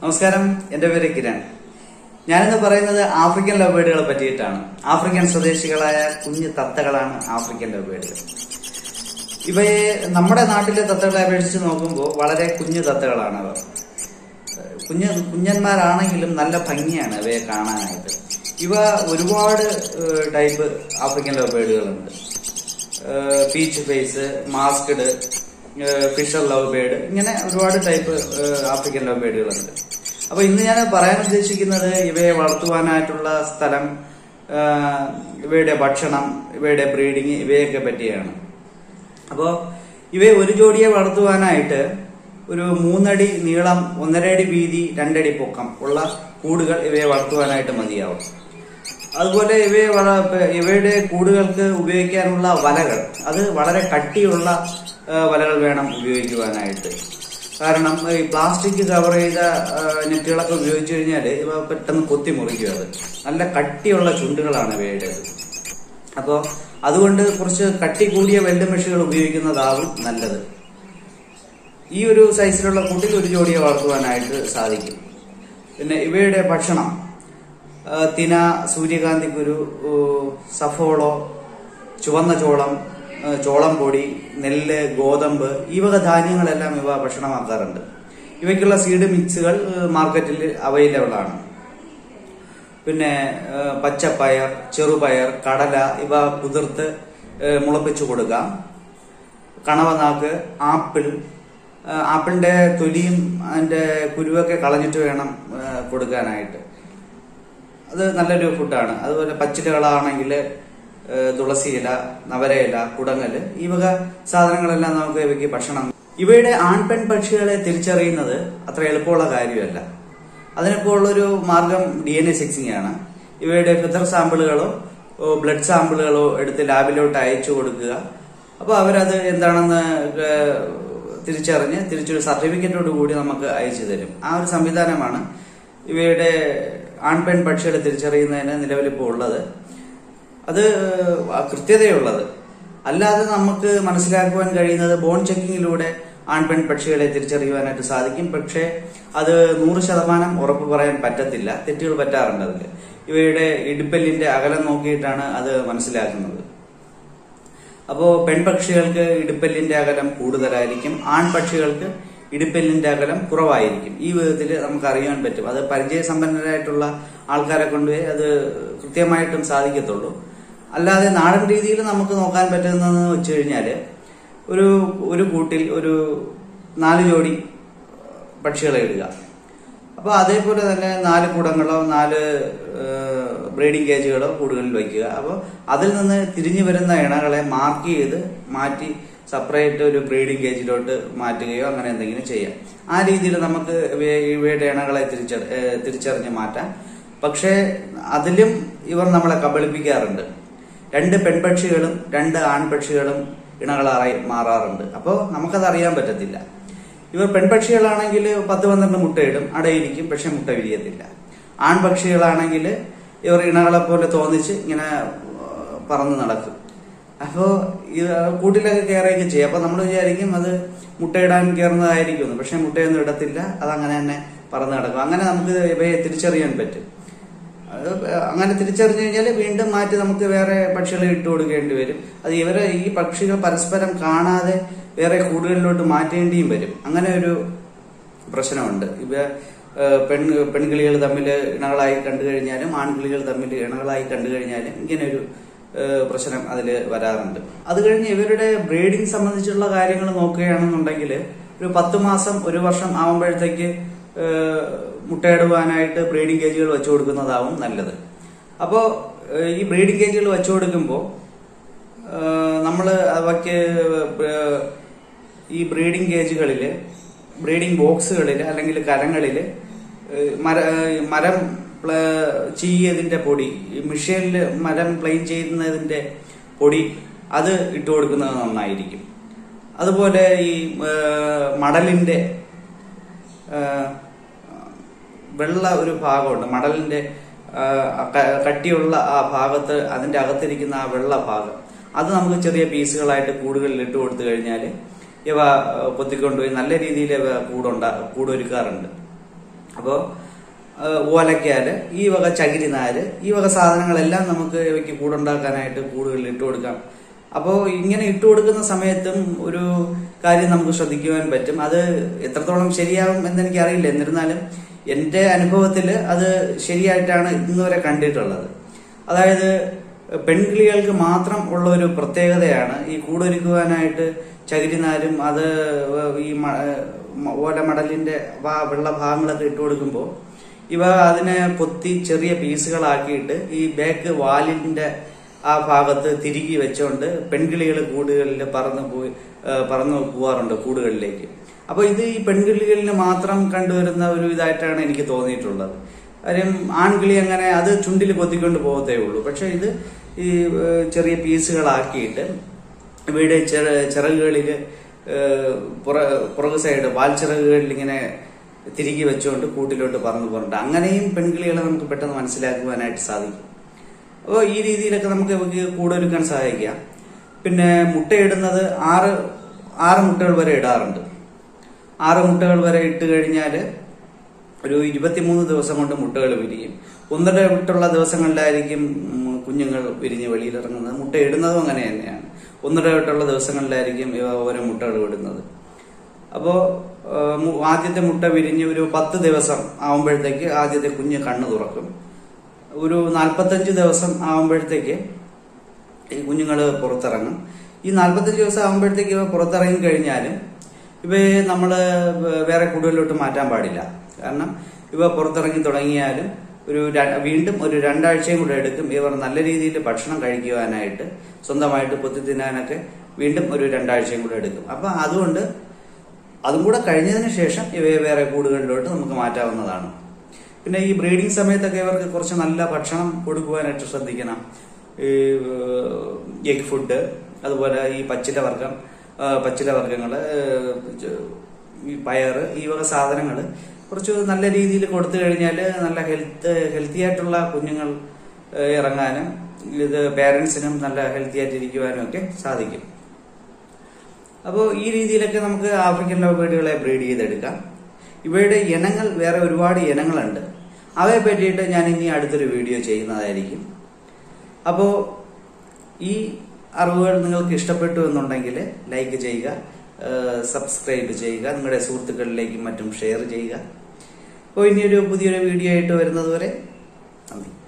നമസ്കാരം എന്റെ പേര് കിരൺ ഞാനിന്ന് പറയുന്നത് ആഫ്രിക്കൻ ലവേഡുകളെ പറ്റിയിട്ടാണ് ആഫ്രിക്കൻ സ്വദേശികളായ കുഞ്ഞു തത്തകളാണ് ആഫ്രിക്കൻ ലവേഡുകൾ ഇവയെ നമ്മുടെ നാട്ടിലെ തത്തകളെ അപേക്ഷിച്ച് നോക്കുമ്പോൾ വളരെ കുഞ്ഞു തത്തകളാണ് അവ കുഞ്ഞ് കുഞ്ഞന്മാരാണെങ്കിലും നല്ല ഭംഗിയാണ് ഇവയെ കാണാനായിട്ട് ഇവ ഒരുപാട് ഏഹ്, ടൈപ്പ് ആഫ്രിക്കൻ ലവേഡുകളുണ്ട് peach face masked fischer love bird ഇങ്ങനെ ഒരുപാട് ടൈപ്പ് ഏഹ്, ആഫ്രിക്കൻ ലവ് ബേഡുകളുണ്ട് അപ്പൊ ഇന്ന് ഞാൻ പറയാൻ ഉദ്ദേശിക്കുന്നത് ഇവയെ വളർത്തുവാനായിട്ടുള്ള സ്ഥലം ഏഹ്, ഇവയുടെ ഭക്ഷണം ഇവയുടെ ബ്രീഡിങ് ഇവയൊക്കെ പറ്റിയാണ് അപ്പോ ഇവയെ ഒരു ജോഡിയെ വളർത്തുവാനായിട്ട് ഒരു മൂന്നടി നീളം ഒന്നര അടി വീതി രണ്ടടി പൊക്കം ഉള്ള കൂടുകൾ ഇവയെ വളർത്തുവാനായിട്ട് മതിയാവും അതുപോലെ ഇവയെ വള- ഇവയുടെ കൂടുകൾക്ക് ഉപയോഗിക്കാനുള്ള വലകൾ അത് വളരെ കട്ടിയുള്ള ആ, വലകൾ വേണം ഉപയോഗിക്കുവാനായിട്ട് കാരണം ഈ പ്ലാസ്റ്റിക് കവർ ചെയ്ത ആ, നെറ്റുകളൊക്കെ ഉപയോഗിച്ചു കഴിഞ്ഞാൽ ഇവ പെട്ടെന്ന് കൊത്തി മുറിക്കും അത് നല്ല കട്ടിയുള്ള ചുണ്ടുകളാണ് ഇവയുടേത് അപ്പോൾ അതുകൊണ്ട് കുറച്ച് കട്ടി കൂടിയ വെൽഡ് മെഷുകൾ ഉപയോഗിക്കുന്നതാവും നല്ലത് ഈ ഒരു സൈസിലുള്ള കൂട്ടിൽ ഒരു ജോഡിയെ വളർത്തുവാനായിട്ട് സാധിക്കും പിന്നെ ഇവയുടെ ഭക്ഷണം ആ, തിന സൂര്യകാന്തി കുരു ഊ, സഫോളോ ചുവന്ന ചോളം ആ, ചോളം പൊടി നെല്ല് ഗോതമ്പ് ഈ വക ധാന്യങ്ങളെല്ലാം ഇവ ഭക്ഷണമാക്കാറുണ്ട് ഇവയ്ക്കുള്ള സീഡ് മിക്സുകൾ ആ, മാർക്കറ്റിൽ അവൈലബിൾ ആണ് പിന്നെ ആ, പച്ചപ്പയർ ചെറുപയർ കടല ഇവ കുതിർത്ത് ആ, മുളപ്പിച്ചു കൊടുക്കാം കണവനാക്ക് ആപ്പിൾ ആ, ആപ്പിളിന്റെ തൊലിയും അതിന്റെ കുരുവൊക്കെ കളഞ്ഞിട്ട് വേണം ആ, കൊടുക്കാനായിട്ട് അത് നല്ലൊരു ഫുഡാണ് അതുപോലെ പച്ചിലകളാണെങ്കിൽ തുളസി ഇല നവരയില കുടങ്ങല് ഈ വക സാധനങ്ങളെല്ലാം നമുക്ക് ഇവയ്ക്ക് ഭക്ഷണം ഇവയുടെ ആൺപെൺ പക്ഷികളെ തിരിച്ചറിയുന്നത് അത്ര എളുപ്പമുള്ള കാര്യമല്ല അതിനിപ്പോൾ ഉള്ളൊരു മാർഗം ഡി എൻ എ സെക്സിംഗ് ആണ് ഇവയുടെ ഫിദർ സാമ്പിളുകളോ ബ്ലഡ് സാമ്പിളുകളോ എടുത്ത് ലാബിലോട്ട് അയച്ചു കൊടുക്കുക അപ്പോൾ അവരത് എന്താണെന്ന് ഏഹ്, തിരിച്ചറിഞ്ഞ് തിരിച്ചൊരു സർട്ടിഫിക്കറ്റോട് കൂടി നമുക്ക് അയച്ചു തരും ആ ഒരു സംവിധാനമാണ് ഇവയുടെ ആൺപെൺ പക്ഷികളെ തിരിച്ചറിയുന്നതിന് നിലവിലിപ്പോൾ ഉള്ളത് അത് ആ കൃത്യതയുള്ളത് അല്ലാതെ നമുക്ക് മനസ്സിലാക്കുവാൻ കഴിയുന്നത് ബോൺ ചെക്കിങ്ങിലൂടെ ആൺപെൺ പക്ഷികളെ തിരിച്ചറിയുവാനായിട്ട് സാധിക്കും പക്ഷേ അത് നൂറ് ശതമാനം ഉറപ്പ് പറയാൻ പറ്റത്തില്ല തെറ്റുകൾ പറ്റാറുണ്ട് അതിൽ ഇവയുടെ ഇടുപ്പല്ലിന്റെ അകലം നോക്കിയിട്ടാണ് അത് മനസ്സിലാക്കുന്നത് അപ്പോ പെൺപക്ഷികൾക്ക് ഇടുപ്പല്ലിന്റെ അകലം കൂടുതലായിരിക്കും ആൺപക്ഷികൾക്ക് ഇടുപ്പല്ലിന്റെ അകലം കുറവായിരിക്കും ഈ വിധത്തിൽ നമുക്ക് അറിയാൻ പറ്റും അത് പരിചയസമ്പന്നരായിട്ടുള്ള ആൾക്കാരെ കൊണ്ട് അത് കൃത്യമായിട്ടും സാധിക്കത്തുള്ളൂ അല്ലാതെ നാടൻ രീതിയിൽ നമുക്ക് നോക്കാൻ പറ്റുന്നതെന്ന് വെച്ച് കഴിഞ്ഞാല് ഒരു ഒരു കൂട്ടിൽ ഒരു നാല് ജോഡി പക്ഷികളെ ഇടുക അപ്പൊ അതേപോലെ തന്നെ നാല് കുടങ്ങളോ നാല് ബ്രീഡിംഗ് കേജുകളോ കൂടുകളിൽ വയ്ക്കുക അപ്പോൾ അതിൽ നിന്ന് തിരിഞ്ഞു വരുന്ന ഇണകളെ മാർക്ക് ചെയ്ത് മാറ്റി സെപ്പറേറ്റ് ഒരു ബ്രീഡിംഗ് കേജിലോട്ട് മാറ്റുകയോ അങ്ങനെ എന്തെങ്കിലും ചെയ്യാം ആ രീതിയിൽ നമുക്ക് ഇവയെ- ഇവയുടെ ഇണകളെ തിരിച്ചറി ഏഹ് തിരിച്ചറിഞ്ഞ് മാറ്റാം പക്ഷേ അതിലും ഇവർ നമ്മളെ കബളിപ്പിക്കാറുണ്ട് രണ്ട് പെൺപക്ഷികളും രണ്ട് ആൺപക്ഷികളും ഇണകളായി മാറാറുണ്ട് അപ്പോൾ നമുക്കത് അറിയാൻ പറ്റത്തില്ല ഇവർ പെൺപക്ഷികളാണെങ്കിൽ പത്ത് പന്ത്രണ്ട് മുട്ടയിടും അടയിരിക്കും പക്ഷെ മുട്ട വിരിയത്തില്ല ആൺപക്ഷികളാണെങ്കിൽ ഇവർ ഇണകളെ പോലെ തോന്നിച്ച് ഇങ്ങനെ ആ, പറന്ന് നടക്കും അപ്പോ ഇത് കൂട്ടിലൊക്കെ കയറുകയൊക്കെ ചെയ്യും അപ്പൊ നമ്മൾ വിചാരിക്കും അത് മുട്ടയിടാൻ കയറുന്നതായിരിക്കും പക്ഷെ മുട്ടയൊന്നും ഇടത്തില്ല അത് അങ്ങനെ തന്നെ പറന്ന് നടക്കും അങ്ങനെ നമുക്ക് ഇവയെ തിരിച്ചറിയാൻ പറ്റും അത് അങ്ങനെ തിരിച്ചറിഞ്ഞു കഴിഞ്ഞാൽ വീണ്ടും മാറ്റി നമുക്ക് വേറെ പക്ഷികളെ ഇട്ട് കൊടുക്കേണ്ടി വരും അത് ഇവരെ ഈ പക്ഷികൾ പരസ്പരം കാണാതെ വേറെ കൂടുകളിലോട്ട് മാറ്റേണ്ടിയും വരും അങ്ങനെ ഒരു പ്രശ്നമുണ്ട് ഇവ ഏഹ്, പെൺ പെൺകിളികൾ തമ്മിൽ ഇണകളായി കണ്ടു കഴിഞ്ഞാലും ആൺകിളികൾ തമ്മിൽ ഇണകളായി കണ്ടു കഴിഞ്ഞാലും ഇങ്ങനെ ഒരു ഏഹ്, പ്രശ്നം അതിൽ വരാറുണ്ട് അത് കഴിഞ്ഞ് ഇവരുടെ ബ്രീഡിംഗ് സംബന്ധിച്ചുള്ള കാര്യങ്ങൾ നോക്കുകയാണെന്നുണ്ടെങ്കിൽ ഒരു പത്ത് മാസം ഒരു വർഷം ആവുമ്പോഴത്തേക്ക് ഏഹ്, മുട്ടയിടുവാനായിട്ട് ബ്രീഡിംഗ് കേജുകൾ വെച്ചു കൊടുക്കുന്നതാവും നല്ലത് അപ്പോൾ ഈ ബ്രീഡിംഗ് കേജുകൾ വെച്ചു കൊടുക്കുമ്പോൾ നമ്മൾ അവയ്ക്ക് ഏഹ്, ഈ ബ്രീഡിംഗ് കേജുകളിൽ ബ്രീഡിംഗ് ബോക്സുകളിൽ അല്ലെങ്കിൽ കരങ്ങളിൽ മര ഏഹ്, മരം പ്ല- ചീയതിന്റെ പൊടി ഈ മിഷീനിൽ മരം പ്ലെയിൻ ചെയ്യുന്നതിന്റെ പൊടി അത് ഇട്ട് കൊടുക്കുന്നത് നന്നായിരിക്കും അതുപോലെ ഈ ഏഹ്, മടലിന്റെ ഏഹ്, വെള്ള ഒരു ഭാഗമുണ്ട് മടലിന്റെ ആ, ക- കട്ടിയുള്ള ആ ഭാഗത്ത് അതിന്റെ അകത്തിരിക്കുന്ന ആ വെള്ള ഭാഗം അത് നമുക്ക് ചെറിയ പീസുകളായിട്ട് കൂടുകളിൽ ഇട്ട് കൊടുത്തു കഴിഞ്ഞാൽ ഇവ ആ, പൊത്തിക്കൊണ്ടുപോയി നല്ല രീതിയിൽ ഇവ കൂടുണ്ടാ കൂടൊരുക്കാറുണ്ട് അപ്പോൾ ഓലക്കാല് ഈ വക ചകിരിനാര് ഈ വക സാധനങ്ങളെല്ലാം നമുക്ക് ഇവയ്ക്ക് കൂടുണ്ടാക്കാനായിട്ട് കൂടുകളിൽ ഇട്ട് കൊടുക്കാം അപ്പോൾ ഇങ്ങനെ ഇട്ട് കൊടുക്കുന്ന സമയത്തും ഒരു കാര്യം നമുക്ക് ശ്രദ്ധിക്കുവാൻ പറ്റും അത് എത്രത്തോളം ശരിയാവും എന്ന് എനിക്കറിയില്ല എന്നിരുന്നാലും എൻ്റെ അനുഭവത്തിൽ അത് ശരിയായിട്ടാണ് ഇന്നുവരെ കണ്ടിട്ടുള്ളത് അതായത് പെൺകിളികൾക്ക് മാത്രം ഉള്ള ഒരു പ്രത്യേകതയാണ് ഈ കൂടൊരുക്കുവാനായിട്ട് ചകിരിനാരും അത് ഈ മ- മ- ഓലമടലിന്റെ വാ- വെള്ള ഭാഗങ്ങളൊക്കെ ഇട്ട് കൊടുക്കുമ്പോൾ ഇവ അതിനെ കൊത്തി ചെറിയ പീസുകളാക്കിയിട്ട് ഈ ബാക്ക് വാലിന്റെ ആ ഭാഗത്ത് തിരികെ വെച്ചുകൊണ്ട് പെൺകിളികൾ കൂടുകളിൽ പറന്ന് പോയി ഏ, പറന്ന് പോവാറുണ്ട് കൂടുകളിലേക്ക് അപ്പൊ ഇത് ഈ പെൺകിളികളിന് മാത്രം കണ്ടുവരുന്ന ഒരു ഇതായിട്ടാണ് എനിക്ക് തോന്നിയിട്ടുള്ളത് കാര്യം ആൺകിളി അങ്ങനെ അത് ചുണ്ടിൽ കൊത്തിക്കൊണ്ട് പോകത്തേ ഉള്ളൂ പക്ഷെ ഇത് ഈ ഏ, ചെറിയ പീസുകളാക്കിയിട്ട് ഇവിടെ ചിറ ചിറകുകളിൽ പുറകു സൈഡ് വാൽച്ചിറകുകളിൽ ഇങ്ങനെ തിരികെ വെച്ചുകൊണ്ട് കൂട്ടിലോട്ട് പറന്നു പോകുന്നുണ്ട് അങ്ങനെയും പെൺകിളികളെ നമുക്ക് പെട്ടെന്ന് മനസ്സിലാക്കുവാനായിട്ട് സാധിക്കും അപ്പോൾ ഈ രീതിയിലൊക്കെ നമുക്ക് ഇവർക്ക് കൂടൊരുക്കാൻ സഹായിക്കാം പിന്നെ മുട്ടയിടുന്നത് ആറ് ആറ് മുട്ടകൾ വരെ ഇടാറുണ്ട് ആറ് മുട്ടകൾ വരെ ഇട്ട് കഴിഞ്ഞാൽ ഒരു ഇരുപത്തിമൂന്ന് ദിവസം കൊണ്ട് മുട്ടകൾ വിരിയും ഒന്നര വിട്ടുള്ള ദിവസങ്ങളിലായിരിക്കും ഉം, കുഞ്ഞുങ്ങൾ വിരിഞ്ഞ് വെളിയിലിറങ്ങുന്നത് മുട്ട ഇടുന്നതും അങ്ങനെ തന്നെയാണ് ഒന്നര വിട്ടുള്ള ദിവസങ്ങളിലായിരിക്കും ഇവ ഓരോ മുട്ടകൾ വിടുന്നത് അപ്പോൾ ആദ്യത്തെ മുട്ട വിരിഞ്ഞ് ഒരു പത്ത് ദിവസം ആവുമ്പോഴത്തേക്ക് ആദ്യത്തെ കുഞ്ഞ് കണ്ണ് തുറക്കും ഒരു നാൽപ്പത്തഞ്ച് ദിവസം ആവുമ്പോഴത്തേക്ക് ഈ കുഞ്ഞുങ്ങൾ പുറത്തിറങ്ങും ഈ നാൽപ്പത്തഞ്ച് ദിവസം ആകുമ്പോഴത്തേക്ക് ഇവ പുറത്തിറങ്ങി കഴിഞ്ഞാലും ഇവയെ നമ്മൾ വേറെ കൂടുതലോട്ട് മാറ്റാൻ പാടില്ല കാരണം ഇവ പുറത്തിറങ്ങി തുടങ്ങിയാലും ഒരു ര- വീണ്ടും ഒരു രണ്ടാഴ്ചയും കൂടെ എടുക്കും ഇവർ നല്ല രീതിയിൽ ഭക്ഷണം കഴിക്കുവാനായിട്ട് സ്വന്തമായിട്ട് കൊത്തി തിന്നാനൊക്കെ വീണ്ടും ഒരു രണ്ടാഴ്ചയും കൂടെ എടുക്കും അപ്പൊ അതുകൊണ്ട് അതും കൂടെ കഴിഞ്ഞതിന് ശേഷം ഇവയെ വേറെ കൂടുകളിലോട്ട് നമുക്ക് മാറ്റാവുന്നതാണ് പിന്നെ ഈ ബ്രീഡിംഗ് സമയത്തൊക്കെ ഇവർക്ക് കുറച്ച് നല്ല ഭക്ഷണം കൊടുക്കുവാനായിട്ട് ശ്രദ്ധിക്കണം ഈ എഗ് ഫുഡ് അതുപോലെ ഈ പച്ചില വർഗം ആ, പച്ചില വർഗ്ഗങ്ങള് ഏഹ്, ച- ഈ പയറ് ഈ വക സാധനങ്ങൾ കുറച്ച് നല്ല രീതിയിൽ കൊടുത്തു കഴിഞ്ഞാൽ നല്ല ഹെൽത്ത് ഹെൽത്തി ആയിട്ടുള്ള കുഞ്ഞുങ്ങൾ ഏഹ്, ഇറങ്ങാനും ഇത് പേരൻസിനും നല്ല ഹെൽത്തി ആയിട്ടിരിക്കുവാനും ഒക്കെ സാധിക്കും അപ്പോൾ ഈ രീതിയിലൊക്കെ നമുക്ക് ആഫ്രിക്കൻ ലവ് ബേർഡുകളെ ബ്രീഡ് ചെയ്തെടുക്കാം ഇവയുടെ ഇനങ്ങൾ വേറെ ഒരുപാട് ഇനങ്ങളുണ്ട് അവയെ പറ്റിയിട്ട് ഞാൻ ഇനി അടുത്തൊരു വീഡിയോ ചെയ്യുന്നതായിരിക്കും അപ്പോൾ ഈ അറിവുകൾ നിങ്ങൾക്ക് ഇഷ്ടപ്പെട്ടു എന്നുണ്ടെങ്കിൽ ലൈക്ക് ചെയ്യുക സബ്സ്ക്രൈബ് ചെയ്യുക നിങ്ങളുടെ സുഹൃത്തുക്കളിലേക്കും മറ്റും ഷെയർ ചെയ്യുക അപ്പോൾ ഇനിയൊരു പുതിയൊരു വീഡിയോ ആയിട്ട് വരുന്നത് വരെ നന്ദി